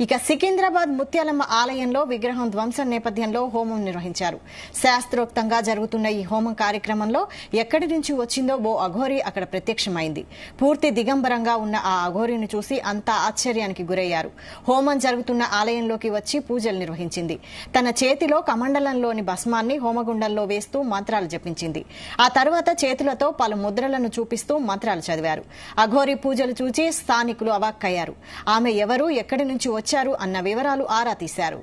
ఇక సికింద్రాబాద్ ముత్యాలమ్మ ఆలయంలో విగ్రహం ధ్వంసం నేపథ్యంలో హోమం నిర్వహించారు శాస్త్రోక్తంగా జరుగుతున్న ఈ హోమం కార్యక్రమంలో ఎక్కడి నుంచి వచ్చిందో ఓ అఘోరి అక్కడ ప్రత్యక్షమైంది పూర్తి దిగంబరంగా ఉన్న ఆ అఘోరిని చూసి అంతా ఆశ్చర్యానికి గురయ్యారు హోమం జరుగుతున్న ఆలయంలోకి వచ్చి పూజలు నిర్వహించింది తన చేతిలో కమండలంలోని భస్మాన్ని హోమగుండంలో వేస్తూ మంత్రాలు జపించింది ఆ తర్వాత చేతులతో పలు ముద్రలను చూపిస్తూ మంత్రాలు చదివారు అఘోరి పూజలు చూచి స్థానికులు అవాక్కయ్యారు ఆమె ఎవరు ఎక్కడి నుంచి వచ్చారు అన్న వివరాలు ఆరా తీశారు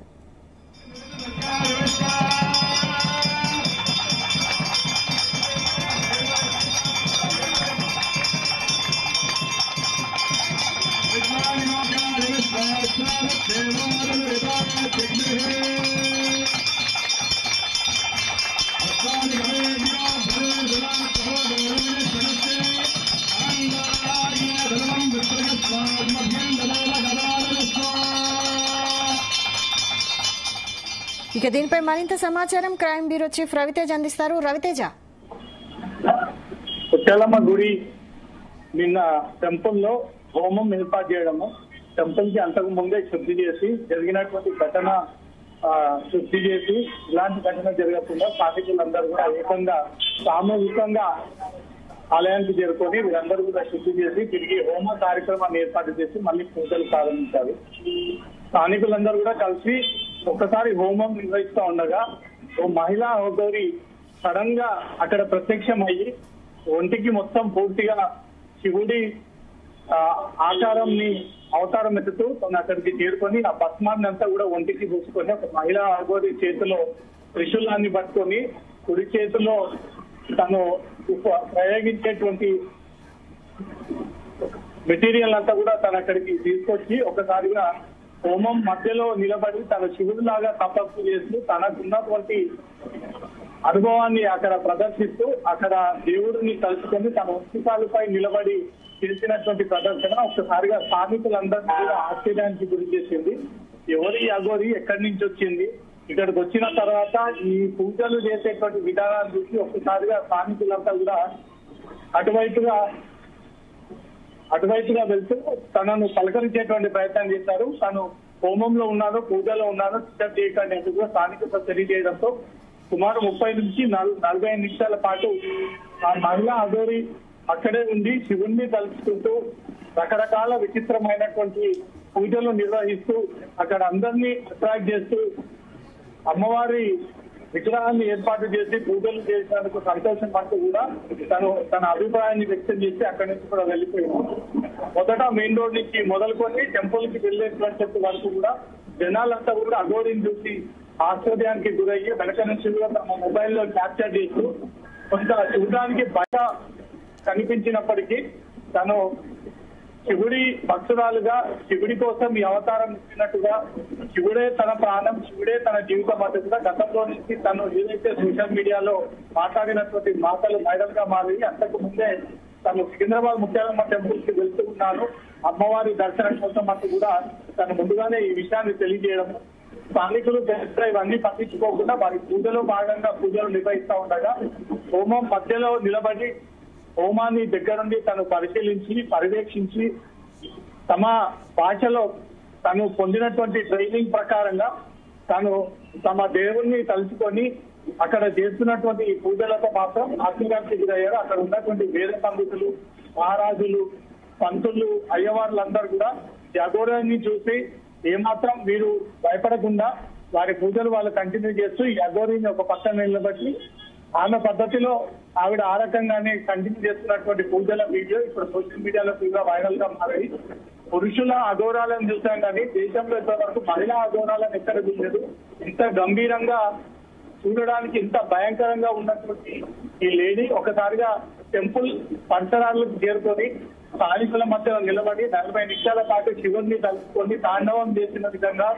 ఇక దీనిపై మరింత సమాచారం క్రైమ్ బ్యూరో చీఫ్ రవితేజ్ అందిస్తారు రవితేజ ముత్యాలమ్మ గుడి నిన్న టెంపుల్ లో హోమం ఏర్పాటు చేయడము టెంపుల్ కి అంతకు ముందే శుద్ధి చేసి జరిగినటువంటి ఘటన ఆ, శుద్ధి చేసి ఇలాంటి ఘటన జరగకుండా స్థానికులందరూ కూడా ఏకంగా సామూహికంగా ఆలయానికి చేరుకొని వీరందరూ కూడా శుద్ధి చేసి తిరిగి హోమ కార్యక్రమాన్ని ఏర్పాటు చేసి మళ్ళీ పూజలు ప్రారంభించారు స్థానికులందరూ కూడా కలిసి ఒక్కసారి హోమం నిర్వహిస్తూ ఉండగా ఓ మహిళా హోగోరి సడన్ గా అక్కడ ప్రత్యక్షం అయ్యి ఒంటికి మొత్తం పూర్తిగా శివుడి ఆ, ఆకారంని అవతారం ఎత్తుతూ తను అక్కడికి చేరుకొని ఆ భస్మాన్ని అంతా కూడా ఒంటికి పూసుకొని ఒక మహిళా అగోరి చేతిలో త్రిశూలాన్ని పట్టుకొని కుడి చేతిలో తను ఉప- ప్రయోగించేటువంటి మెటీరియల్ అంతా కూడా తను అక్కడికి తీసుకొచ్చి ఒకసారిగా హోమం మధ్యలో నిలబడి తన శివుడిలాగా తపస్సు చేస్తూ తనకున్నటువంటి అనుభవాన్ని అక్కడ ప్రదర్శిస్తూ అక్కడ దేవుడిని తలుచుకొని తన ఉత్సాలపై నిలబడి చేసినటువంటి ప్రదర్శన ఒక్కసారిగా స్థానికులందరినీ కూడా ఆశ్చర్యానికి గురి చేసింది ఎవరి అగోరి ఎక్కడి నుంచి వచ్చింది ఇక్కడికి వచ్చిన తర్వాత ఈ పూజలు చేసేటువంటి విధానాన్ని చూసి ఒక్కసారిగా స్థానికులంతా కూడా అటువైపుగా అటువైపుగా వెళ్తూ తనను పలకరించేటువంటి ప్రయత్నం చేశారు తను హోమంలో ఉన్నాను పూజలో ఉన్నాను డిస్టర్బ్ చేయకండి అంటూ కూడా స్థానికులు తెలియజేయడంతో సుమారు ముప్పై నుంచి నల్- నలభై ఐదు నిమిషాల పాటు ఆ మహిళా అగోరి అక్కడే ఉండి శివుణ్ణి తలుచుకుంటూ రకరకాల విచిత్రమైనటువంటి పూజలు నిర్వహిస్తూ అక్కడ అందరినీ అట్రాక్ట్ చేస్తూ అమ్మవారి విగ్రహాన్ని ఏర్పాటు చేసి పూజలు చేసినందుకు సంతోషం పడుతూ కూడా తను తన అభిప్రాయాన్ని వ్యక్తం చేసి అక్కడి నుంచి కూడా వెళ్ళిపోయింది మొదట మెయిన్ రోడ్ నుంచి మొదలుకొని టెంపుల్ కి వెళ్ళేటువంటి వరకు కూడా జనాలంతా కూడా అఘోరిని చూసి ఆశ్చర్యానికి గురయ్యి వెనక నుంచి కూడా తమ మొబైల్లో క్యాప్చర్ చేస్తూ కొంత చూడడానికి బయట కనిపించినప్పటికీ తను శివుడి భక్తురాలుగా శివుడి కోసం ఈ అవతారం ఇచ్చినట్టుగా శివుడే తన ప్రాణం శివుడే తన జీవిత మద్దతుగా గతంలో నుంచి తను ఏదైతే సోషల్ మీడియాలో మాట్లాడినటువంటి మాటలు వైరల్ గా మారి అంతకు ముందే తను సికింద్రాబాద్ ముత్యాలమ్మ టెంపుల్ కి వెళ్తూ ఉన్నాను అమ్మవారి దర్శనం కోసం అంటూ కూడా తను ముందుగానే ఈ విషయాన్ని తెలియజేయడం స్థానికులు చరిత్ర ఇవన్నీ పట్టించుకోకుండా వారి పూజలో భాగంగా పూజలు నిర్వహిస్తా ఉండగా హోమం మధ్యలో నిలబడి హోమాన్ని దగ్గరుండి తను పరిశీలించి పర్యవేక్షించి తమ భాషలో తను పొందినటువంటి ట్రైనింగ్ ప్రకారంగా తను తమ దేవుణ్ణి తలుచుకొని అక్కడ చేస్తున్నటువంటి ఈ పూజలతో మాత్రం ఆశ్చర్యానికి గురయ్యారు అక్కడ ఉన్నటువంటి వేద పండితులు మహారాజులు పంతులు అయ్యవార్లందరూ కూడా జగోరాన్ని చూసి ఏమాత్రం వీరు భయపడకుండా వారి పూజలు వాళ్ళు కంటిన్యూ చేస్తూ ఈ అఘోరిని ఒక పక్కన నిలబట్టి ఆమె పద్ధతిలో ఆవిడ ఆ రకంగానే కంటిన్యూ చేస్తున్నటువంటి పూజల వీడియో ఇప్పుడు సోషల్ మీడియాలో తీవ్ర వైరల్ గా మారాయి పురుషుల అఘోరాలను చూసాం కానీ దేశంలో ఇంతవరకు మహిళా అఘోరాలను ఎక్కడ చూడలేదు ఇంత గంభీరంగా చూడడానికి ఇంత భయంకరంగా ఉన్నటువంటి ఈ లేడీ ఒకసారిగా టెంపుల్ పరిసరాలకు చేరుకొని స్థానికుల మధ్య నిలబడి నలభై నిమిషాల పాటు శివుణ్ణి తలుచుకొని తాండవం చేసిన విధంగా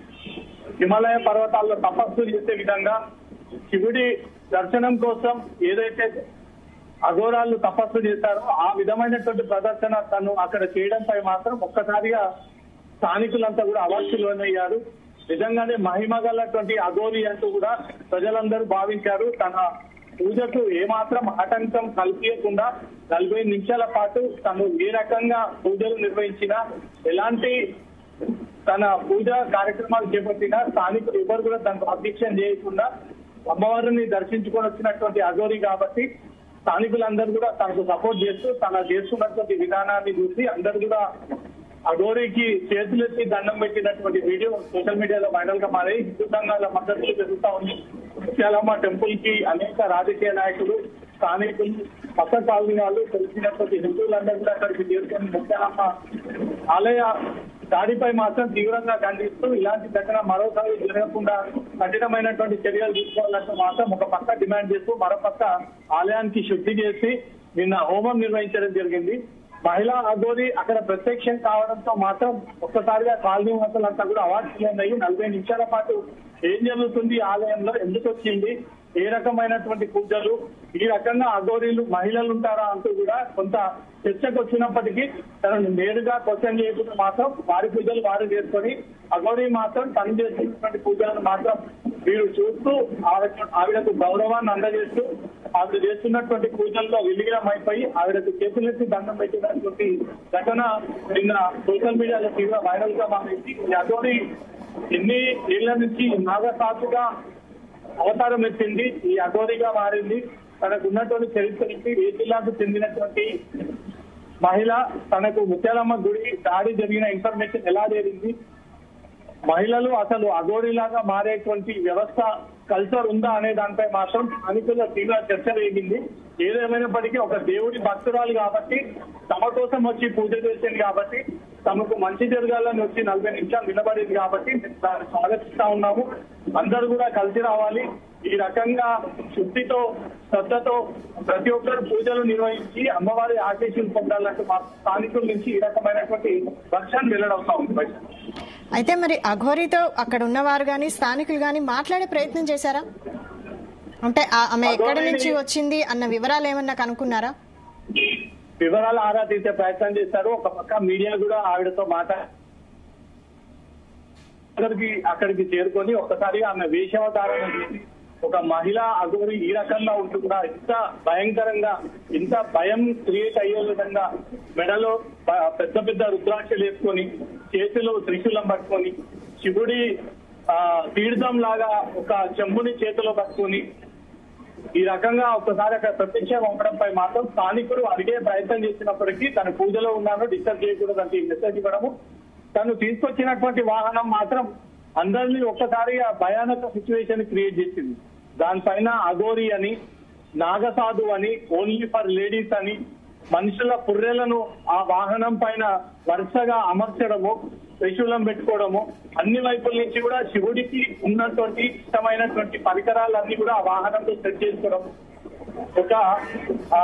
హిమాలయ పర్వతాల్లో తపస్సు చేసే విధంగా శివుడి దర్శనం కోసం ఏదైతే అఘోరాలు తపస్సు చేశారో ఆ విధమైనటువంటి ప్రదర్శన తను అక్కడ చేయడంపై మాత్రం ఒక్కసారిగా స్థానికులంతా కూడా అవాక్షులోనయ్యారు నిజంగానే మహిమ గలటువంటి అఘోరి అంటూ కూడా ప్రజలందరూ భావించారు తన పూజకు ఏమాత్రం ఆటంకం కల్పించకుండా నలభై నిమిషాల పాటు తను ఏ రకంగా పూజలు నిర్వహించినా ఎలాంటి తన పూజ కార్యక్రమాలు చేపట్టిన స్థానికులు ఎవరు కూడా తనకు అభిక్షం చేయకుండా అమ్మవారిని దర్శించుకొని వచ్చినటువంటి అఘోరి కాబట్టి స్థానికులందరూ కూడా తనకు సపోర్ట్ చేస్తూ తన చేస్తున్నటువంటి విధానాన్ని చూసి అందరు కూడా అఘోరికి చేతులెత్తి దండం పెట్టినటువంటి వీడియో సోషల్ మీడియాలో వైరల్ గా మారాయి హిందూ సంఘాల మద్దతు పెరుగుతా ఉంది ముత్యాలమ్మ టెంపుల్ కి అనేక రాజకీయ నాయకులు స్థానికులు మత కాలనీ వాళ్ళు తెలిసినటువంటి హిందువులందరూ కూడా అక్కడికి చేరుకొని ముత్యాలమ్మ ఆలయ దాడిపై మాత్రం తీవ్రంగా ఖండిస్తూ ఇలాంటి ఘటన మరోసారి జరగకుండా కఠినమైనటువంటి చర్యలు తీసుకోవాలంటూ మాత్రం ఒక పక్క డిమాండ్ చేస్తూ మరోపక్క ఆలయానికి శుద్ధి చేసి నిన్న హోమం నిర్వహించడం జరిగింది మహిళా అఘోరి అక్కడ ప్రత్యక్షం కావడంతో మాత్రం ఒక్కసారిగా కాలనీ వాసులంతా కూడా అవార్డు ఉన్నాయి నలభై నిమిషాల పాటు ఏం జరుగుతుంది ఈ ఆలయంలో ఎందుకు వచ్చింది ఏ రకమైనటువంటి పూజలు ఈ రకంగా అఘోరీలు మహిళలు ఉంటారా అంటూ కూడా కొంత చర్చకు వచ్చినప్పటికీ తనను నేరుగా క్వశ్చన్ చేయకుండా మాత్రం వారి పూజలు వారు చేసుకొని అఘోరీ మాత్రం తను చేస్తున్నటువంటి పూజలను మాత్రం వీరు చూస్తూ ఆవిడ ఆవిడకు గౌరవాన్ని అందజేస్తూ ఆవిడ చేస్తున్నటువంటి పూజల్లో విలీనం అయిపోయి ఆవిడకు చేతులెత్తి దండం పెట్టినటువంటి ఘటన నిన్న సోషల్ మీడియాలో తీవ్ర వైరల్ గా మారింది ఈ అఘోరి ఎన్ని ఏళ్ల నుంచి నాగసాతుగా అవతారం ఎత్తింది ఈ అఘోరిగా మారింది తనకు ఉన్నటువంటి చరిత్రకి ఏ జిల్లాకు చెందినటువంటి మహిళ తనకు ముత్యాలమ్మ గుడి దాడి జరిగిన ఇన్ఫర్మేషన్ ఎలా చేరింది మహిళలు అసలు అఘోరిలాగా మారేటువంటి వ్యవస్థ కల్చర్ ఉందా అనే దానిపై మాత్రం స్థానికుల తీవ్ర చర్చ రేగింది ఏదేమైనప్పటికీ ఒక దేవుడి భక్తురాలు కాబట్టి తమ కోసం వచ్చి పూజ చేసింది కాబట్టి తమకు మంచి జరగాలని వచ్చి నలభై నిమిషాలు నిలబడింది కాబట్టి మేము దాన్ని స్వాగతిస్తా ఉన్నాము అందరూ కూడా కలిసి రావాలి ఈ రకంగా శుద్ధితో శ్రద్ధతో ప్రతి ఒక్కరు పూజలు నిర్వహించి అమ్మవారి ఆశీస్సులు పొందాలంటూ మా స్థానికుల నుంచి ఈ రకమైనటువంటి వర్షాన్ని వెల్లడవుతా ఉంది బయట. అయితే మరి అఘోరితో అక్కడ ఉన్నవారు గాని స్థానికులు గాని మాట్లాడే ప్రయత్నం చేశారా అంటే ఆ- ఆమె ఎక్కడి నుంచి వచ్చింది అన్న వివరాలు ఏమన్నా కనుక్కున్నారా వివరాలు ఆరా తీసే ప్రయత్నం చేశారు ఒక పక్క మీడియా కూడా ఆవిడతో మాట్లాడి అక్కడికి అక్కడికి చేరుకొని ఒక్కసారిగా ఆమె వేషవతారణ చేసి ఒక మహిళ అగోరి ఈ రకంగా ఉంటుందా ఇంత భయంకరంగా ఇంత భయం క్రియేట్ అయ్యే విధంగా మెడలో ప- పెద్ద పెద్ద రుద్రాక్షలు వేసుకొని చేతిలో త్రిశూలం పట్టుకొని శివుడి ఆ తీర్థం లాగా ఒక చెంబుని చేతిలో పట్టుకొని ఈ రకంగా ఒకసారి అక్కడ ప్రత్యక్షం అవ్వడంపై మాత్రం స్థానికులు అడిగే ప్రయత్నం చేసినప్పటికీ తన పూజలో ఉన్నాను డిస్టర్బ్ చేయకూడదు అంటే మెసేజ్ ఇవ్వడము తను తీసుకొచ్చినటువంటి వాహనం మాత్రం అందరినీ ఒక్కసారిగా భయానక సిచ్యువేషన్ క్రియేట్ చేసింది దానిపైన అఘోరి అని నాగసాధు అని ఓన్లీ ఫర్ లేడీస్ అని మనుషుల పుర్రెలను ఆ వాహనం పైన వరుసగా అమర్చడము త్రిశూలం పెట్టుకోవడము అన్ని వైపుల నుంచి కూడా శివుడికి ఉన్నటువంటి ఇష్టమైనటువంటి పరికరాలన్నీ కూడా ఆ వాహనంలో సెట్ చేసుకోవడం ఒక ఆ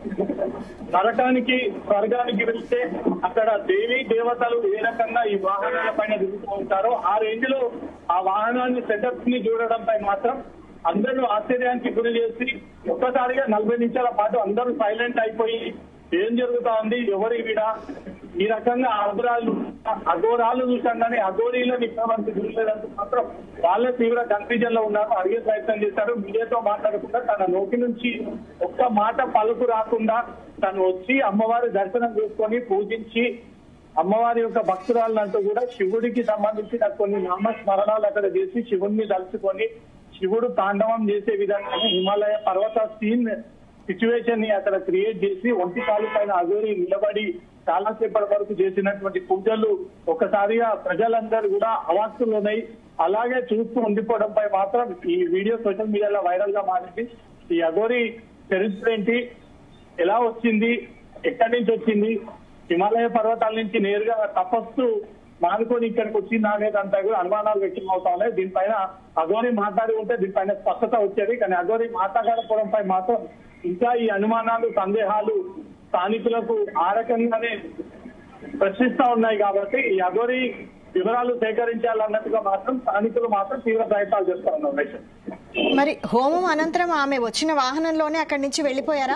నరకానికి స్వర్గానికి వెళ్తే అక్కడ దేవి దేవతలు ఏ రకంగా ఈ వాహనాల పైన తిరుగుతూ ఉంటారో ఆ రేంజ్ లో ఆ వాహనాన్ని సెటప్ ని చూడడంపై మాత్రం అందరూ ఆశ్చర్యానికి గురి చేసి ఒక్కసారిగా నలభై నిమిషాల పాటు అందరూ సైలెంట్ అయిపోయి ఏం జరుగుతా ఉంది ఎవరి వీడ ఈ రకంగా అఘోరాలు అఘోరాలు చూసాం కానీ అఘోరీలను ఇప్పటివరకు చూడలేదంటూ మాత్రం వాళ్ళే తీవ్ర కన్ఫ్యూజన్ లో ఉన్నారు అడిగే ప్రయత్నం చేశారు మీడియాతో మాట్లాడకుండా తన నోటి నుంచి ఒక్క మాట పలుకు రాకుండా తను వచ్చి అమ్మవారి దర్శనం చేసుకొని పూజించి అమ్మవారి యొక్క భక్తురాలను అంటూ కూడా శివుడికి సంబంధించిన కొన్ని నామస్మరణాలు అక్కడ చేసి శివుణ్ణి తలుచుకొని శివుడు తాండవం చేసే విధంగా హిమాలయ పర్వత సీన్ సిచ్యువేషన్ ని అక్కడ క్రియేట్ చేసి ఒంటి కాలు పైన అగోరి నిలబడి చాలా సేపటి వరకు చేసినటువంటి పూజలు ఒకసారిగా ప్రజలందరూ కూడా అవాస్తులున్నాయి అలాగే చూస్తూ ఉండిపోవడంపై మాత్రం ఈ వీడియో సోషల్ మీడియాలో వైరల్ గా మారింది ఈ అగోరి చరిత్ర ఏంటి ఎలా వచ్చింది ఎక్కడి నుంచి వచ్చింది హిమాలయ పర్వతాల నుంచి నేరుగా తపస్సు మానుకొని ఇక్కడికి వచ్చిందా అనేదంతా కూడా అనుమానాలు వ్యక్తం అవుతా ఉన్నాయి దీనిపైన అఘోరి మాట్లాడి ఉంటే దీనిపైన స్పష్టత వచ్చేది కానీ అఘోరి మాట్లాడకపోవడంపై మాత్రం ఇంకా ఈ అనుమానాలు సందేహాలు స్థానికులకు ఆ రకంగానే ప్రశ్నిస్తా ఉన్నాయి కాబట్టి ఈ అఘోరి వివరాలు సేకరించాలన్నట్టుగా మాత్రం స్థానికులు మాత్రం తీవ్ర ప్రయత్నాలు చేస్తా ఉన్నారు రైట్. మరి హోమం అనంతరం ఆమె వచ్చిన వాహనంలోనే అక్కడి నుంచి వెళ్లిపోయారా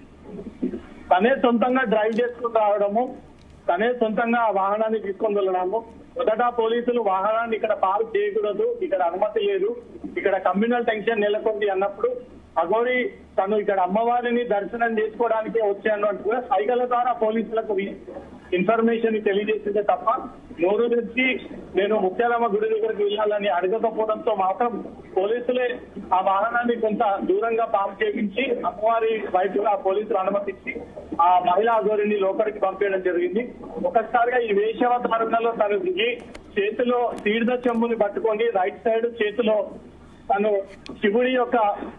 తనే సొంతంగా డ్రైవ్ చేసుకుని రావడము తనే సొంతంగా ఆ వాహనాన్ని తీసుకొని వెళ్ళడము మొదట పోలీసులు వాహనాన్ని ఇక్కడ పార్క్ చేయకూడదు ఇక్కడ అనుమతి లేదు ఇక్కడ కమ్యూనల్ టెన్షన్ నెలకొంది అన్నప్పుడు అగోరి తను ఇక్కడ అమ్మవారిని దర్శనం చేసుకోవడానికి వచ్చాను అంటూ కూడా సైగల ద్వారా పోలీసులకు వి- ఇన్ఫర్మేషన్ తెలియజేసిందే తప్ప నోరు తెచ్చి నేను ముత్యాలమ్మ గుడి దగ్గరికి వెళ్ళాలని అడగకపోవడంతో మాత్రం పోలీసులే ఆ వాహనాన్ని కొంత దూరంగా పార్క్ చేయించి అమ్మవారి వైపుగా పోలీసులు అనుమతించి ఆ మహిళా అధోరిని లోపలికి పంపించడం జరిగింది ఒకసారిగా ఈ వేషవధారణలో తను దిగి చేతిలో తీర్థ చెంబుని పట్టుకొని రైట్ సైడ్ చేతిలో తను శివుడి యొక్క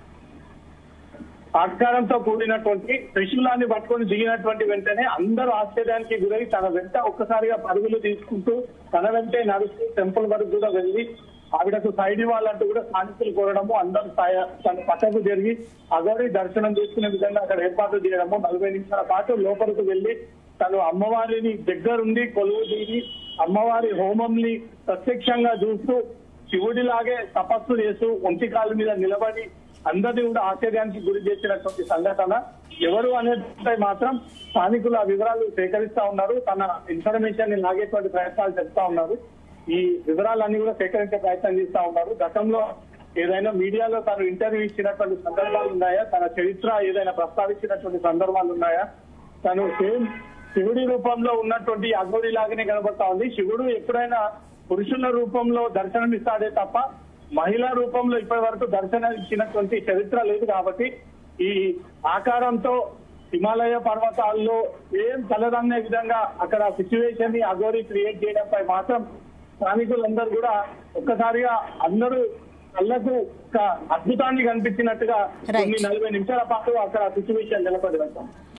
ఆకారంతో కూడినటువంటి త్రిశూలాన్ని పట్టుకొని దిగినటువంటి వెంటనే అందరూ ఆశ్చర్యానికి గురై తన వెంట ఒక్కసారిగా పరుగులు తీసుకుంటూ తన వెంటే నడుస్తూ టెంపుల్ వరకు కూడా వెళ్ళి ఆవిడకు సైడ్ ఇవ్వాలంటూ కూడా స్థానికులు కోరడము అందరూ సాయ- తన పక్కకు జరిగి అగౌరి దర్శనం చేసుకునే విధంగా అక్కడ ఏర్పాటు చేయడము నలభై నిమిషాల పాటు లోపలికి వెళ్లి తను అమ్మవారిని దగ్గరుండి కొలువు తీరి అమ్మవారి హోమంని ప్రత్యక్షంగా చూస్తూ శివుడిలాగే తపస్సు చేస్తూ ఒంటి కాళ్ళ మీద నిలబడి అందరినీ కూడా ఆశ్చర్యానికి గురి చేసినటువంటి సంఘటన ఎవరు అనేది మాత్రం స్థానికులు ఆ వివరాలు సేకరిస్తా ఉన్నారు తన ఇన్ఫర్మేషన్ ని లాగేటువంటి ప్రయత్నాలు చేస్తా ఉన్నారు ఈ వివరాలన్నీ కూడా సేకరించే ప్రయత్నం చేస్తా ఉన్నారు గతంలో ఏదైనా మీడియాలో తను ఇంటర్వ్యూ ఇచ్చినటువంటి సందర్భాలు ఉన్నాయా తన చరిత్ర ఏదైనా ప్రస్తావించినటువంటి సందర్భాలు ఉన్నాయా తను సేమ్ శివుడి రూపంలో ఉన్నటువంటి అఘోరి లాగానే కనబడతా ఉంది శివుడు ఎప్పుడైనా పురుషుల రూపంలో దర్శనమిస్తాడే తప్ప మహిళా రూపంలో ఇప్పటి వరకు దర్శనం ఇచ్చినటువంటి చరిత్ర లేదు కాబట్టి ఈ ఆకారంతో హిమాలయ పర్వతాల్లో ఏం కలదన్నే విధంగా అక్కడ సిచ్యువేషన్ ని అఘోరి క్రియేట్ చేయడంపై మాత్రం స్థానికులందరూ కూడా ఒక్కసారిగా అందరూ కళ్ళకు ఒక అద్భుతాన్ని కనిపించినట్టుగా Right. కొన్ని నలభై నిమిషాల పాటు అక్కడ సిచ్యువేషన్ నిలబడి వెళ్తాం